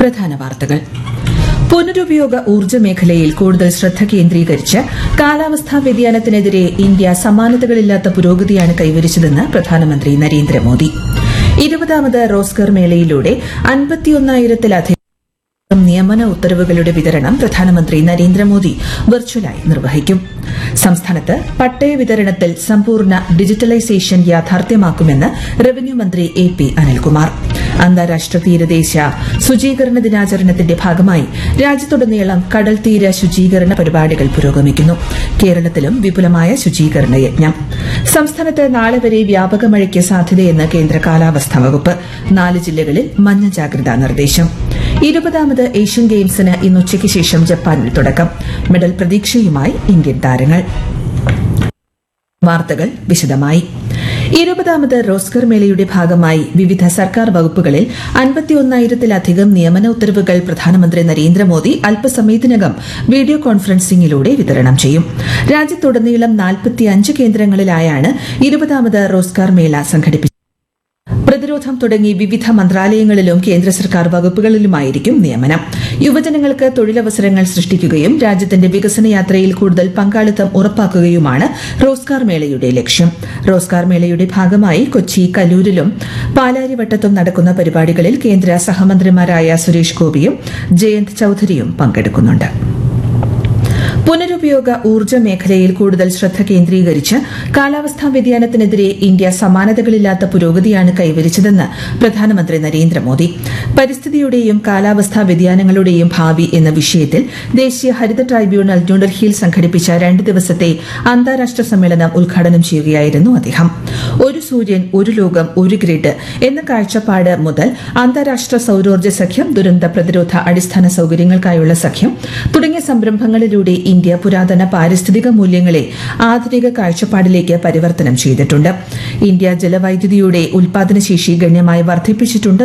പ്രധാന വാർത്തകൾ പുനരുപയോഗ ഊർജ്ജ മേഖലയിൽ കൂടുതൽ ശ്രദ്ധ കേന്ദ്രീകരിച്ച് കാലാവസ്ഥാ വ്യതിയാനത്തിനെതിരെ ഇന്ത്യ സമാനതകളില്ലാത്ത പുരോഗതിയാണ് കൈവരിച്ചതെന്ന് പ്രധാനമന്ത്രി നരേന്ദ്രമോദി ഇരുപതാമത് റോസ്കർ മേളയിലൂടെ അൻപത്തിയൊന്നായിരത്തിലധികം നിയമന ഉത്തരവുകളുടെ വിതരണം പ്രധാനമന്ത്രി നരേന്ദ്രമോദി വെർച്വലായി നിർവഹിക്കും സംസ്ഥാനത്ത് പട്ടയ വിതരണത്തിൽ സമ്പൂർണ്ണ ഡിജിറ്റലൈസേഷൻ യാഥാർത്ഥ്യമാക്കുമെന്ന് റവന്യൂ മന്ത്രി എ പി അനിൽകുമാർ അന്താരാഷ്ട്ര തീരദേശ ശുചീകരണ ദിനാചരണത്തിന്റെ ഭാഗമായി രാജ്യത്തുടനീളം കടൽ തീര ശുചീകരണ പരിപാടികൾ പുരോഗമിക്കുന്നു കേരളത്തിലും വിപുലമായ ശുചീകരണ യജ്ഞം സംസ്ഥാനത്ത് നാളെ വരെ വ്യാപക മഴയ്ക്ക് സാധ്യതയെന്ന് കേന്ദ്ര കാലാവസ്ഥാ വകുപ്പ് നാല് ജില്ലകളിൽ മഞ്ഞ ജാഗ്രതാ നിർദ്ദേശം ഇരുപതാമത് ഏഷ്യൻ ഗെയിംസിന് ഇന്ന് ഉച്ചയ്ക്ക് ശേഷം ജപ്പാനിൽ തുടക്കം മെഡൽ പ്രതീക്ഷയുമായി ഇന്ത്യൻ താരങ്ങൾ വാർത്തകൾ വിശദമായി ഇരുപതാമത് റോസ്കർ മേളയുടെ ഭാഗമായി വിവിധ സർക്കാർ വകുപ്പുകളിൽ അൻപത്തിയൊന്നായിരത്തിലധികം നിയമന ഉത്തരവുകൾ പ്രധാനമന്ത്രി നരേന്ദ്രമോദി അല്പസമയത്തിനകം വീഡിയോ കോൺഫറൻസിംഗിലൂടെ വിതരണം ചെയ്യും രാജ്യത്തുടനീളം നാൽപ്പത്തിയഞ്ച് കേന്ദ്രങ്ങളിലായാണ് ഇരുപതാമത് റോസ്കാർ മേള സംഘടിപ്പിച്ചത് പ്രതിരോധം തുടങ്ങി വിവിധ മന്ത്രാലയങ്ങളിലും കേന്ദ്ര സർക്കാർ വകുപ്പുകളിലുമായിരിക്കും നിയമനം യുവജനങ്ങൾക്ക് തൊഴിലവസരങ്ങൾ സൃഷ്ടിക്കുകയും രാജ്യത്തിന്റെ വികസന യാത്രയിൽ കൂടുതൽ പങ്കാളിത്തം ഉറപ്പാക്കുകയുമാണ് റോസ്കാർ മേളയുടെ ലക്ഷ്യം റോസ്കാർ മേളയുടെ ഭാഗമായി കൊച്ചി കലൂരിലും പാലാരിവട്ടത്തും നടക്കുന്ന പരിപാടികളിൽ കേന്ദ്ര സഹമന്ത്രിമാരായ സുരേഷ് ഗോപിയും ജയന്ത് ചൌധരിയും പങ്കെടുക്കുന്നുണ്ട് പുനരുപയോഗ ഊർജ്ജ മേഖലയിൽ കൂടുതൽ ശ്രദ്ധ കേന്ദ്രീകരിച്ച് കാലാവസ്ഥാ വ്യതിയാനത്തിനെതിരെ ഇന്ത്യ സമാനതകളില്ലാത്ത പുരോഗതിയാണ് കൈവരിച്ചതെന്ന് പ്രധാനമന്ത്രി നരേന്ദ്രമോദി പരിസ്ഥിതിയുടെയും കാലാവസ്ഥാ വ്യതിയാനങ്ങളുടെയും ഭാവി എന്ന വിഷയത്തിൽ ദേശീയ ഹരിത ട്രൈബ്യൂണൽ ന്യൂഡൽഹിയിൽ സംഘടിപ്പിച്ച രണ്ട് ദിവസത്തെ അന്താരാഷ്ട്ര സമ്മേളനം ഉദ്ഘാടനം ചെയ്യുകയായിരുന്നു അദ്ദേഹം ഒരു സൂര്യൻ ഒരു ലോകം ഒരു ഗ്രിഡ് എന്ന കാഴ്ചപ്പാട് മുതൽ അന്താരാഷ്ട്ര സൌരോർജ്ജ സഖ്യം ദുരന്ത പ്രതിരോധ അടിസ്ഥാന സൌകര്യങ്ങൾക്കായുള്ള സഖ്യം തുടങ്ങിയ സംരംഭങ്ങളിലൂടെ ഇന്ത്യ പുരാതന പാരിസ്ഥിതിക മൂല്യങ്ങളെ ആധുനിക കാഴ്ചപ്പാടിലേക്ക് പരിവർത്തനം ചെയ്തിട്ടുണ്ട് ഇന്ത്യ ജലവൈദ്യുതിയുടെ ഉൽപാദനശേഷി ഗണ്യമായി വർദ്ധിപ്പിച്ചിട്ടുണ്ട്